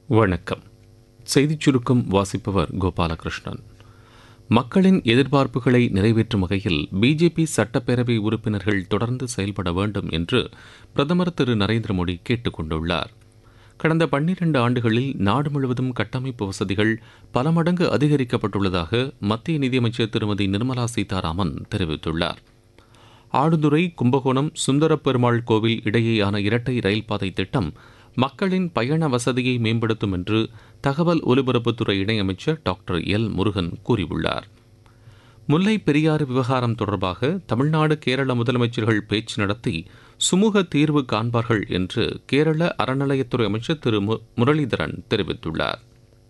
வணக்கம் செய்திச் சுருக்கம் வாசிப்பவர் கோபாலகிருஷ்ணன் மக்களின் எதிர்பார்ப்புகளை நிறைவேற்றும் வகையில் பிஜேபி சட்டப்பேரவை உறுப்பினர்கள் தொடர்ந்து செயல்பட வேண்டும் என்று பிரதமர் திரு நரேந்திர மோடி கேட்டுக் கொண்டுள்ளார் கடந்த பன்னிரண்டு ஆண்டுகளில் நாடு முழுவதும் கட்டமைப்பு வசதிகள் பல மடங்கு அதிகரிக்கப்பட்டுள்ளதாக மத்திய நிதியமைச்சர் திருமதி நிர்மலா சீதாராமன் தெரிவித்துள்ளார் ஆடுதுறை கும்பகோணம் சுந்தரப் பெருமாள் கோவில் இடையேயான இரட்டை ரயில் பாதை திட்டம் மக்களின் பயண வசதியை மேம்படுத்தும் என்று தகவல் ஒலிபரப்புத்துறை இணையமைச்சர் டாக்டர் எல் முருகன் கூறியுள்ளார் முல்லை பெரியாறு விவகாரம் தொடர்பாக தமிழ்நாடு கேரள முதலமைச்சர்கள் பேச்சு நடத்தி சுமூக தீர்வு காண்பார்கள் என்று கேரள அறநிலையத்துறை அமைச்சர் திரு முரளிதரன் தெரிவித்துள்ளார்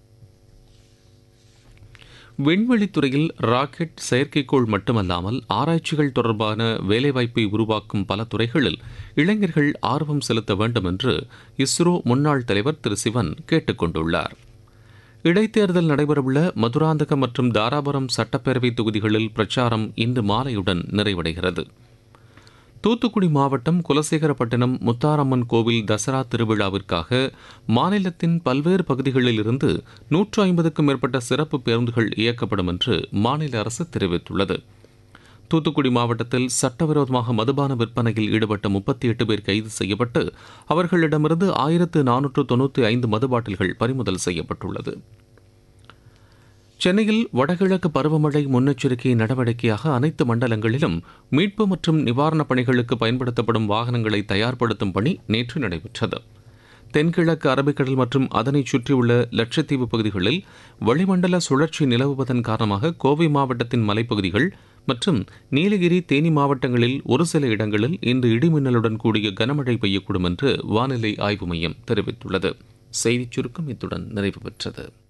விண்வெளித்துறையில் ராக்கெட் செயற்கைக்கோள் மட்டுமல்லாமல் ஆராய்ச்சிகள் தொடர்பான வேலைவாய்ப்பை உருவாக்கும் பல துறைகளில் இளைஞர்கள் ஆர்வம் செலுத்த வேண்டும் என்று இஸ்ரோ முன்னாள் தலைவர் திரு சிவன் கேட்டுக் கொண்டுள்ளார் இடைத்தேர்தல் நடைபெறவுள்ள மதுராந்தகம் மற்றும் தாராபுரம் சட்டப்பேரவை தொகுதிகளில் பிரச்சாரம் இன்று மாலையுடன் நிறைவடைகிறது தூத்துக்குடி மாவட்டம் குலசேகரப்பட்டினம் முத்தாரம்மன் கோவில் தசரா திருவிழாவிற்காக மாநிலத்தின் பல்வேறு பகுதிகளில் இருந்து நூற்று ஐம்பதுக்கும் மேற்பட்ட சிறப்பு பேருந்துகள் இயக்கப்படும் என்று மாநில அரசு தெரிவித்துள்ளது தூத்துக்குடி மாவட்டத்தில் சட்டவிரோதமாக மதுபான விற்பனையில் ஈடுபட்ட முப்பத்தி எட்டு பேர் கைது செய்யப்பட்டு அவர்களிடமிருந்து ஆயிரத்து நானூற்று தொன்னூற்றி ஐந்து மது பாட்டில்கள் பறிமுதல் செய்யப்பட்டுள்ளது சென்னையில் வடகிழக்கு பருவமழை முன்னெச்சரிக்கை நடவடிக்கையாக அனைத்து மண்டலங்களிலும் மீட்பு மற்றும் நிவாரணப் பணிகளுக்கு பயன்படுத்தப்படும் வாகனங்களை தயார்படுத்தும் பணி நேற்று நடைபெற்றது தென்கிழக்கு அரபிக்கடல் மற்றும் அதனை சுற்றியுள்ள லட்சத்தீவு பகுதிகளில் வளிமண்டல சுழற்சி நிலவுவதன் காரணமாக கோவை மாவட்டத்தின் மலைப்பகுதிகள் மற்றும் நீலகிரி தேனி மாவட்டங்களில் ஒரு சில இடங்களில் இன்று இடிமின்னலுடன் கூடிய கனமழை பெய்யக்கூடும் என்று வானிலை ஆய்வு மையம் தெரிவித்துள்ளது செய்திச் சுருக்கம் இத்துடன் நிறைவு பெற்றது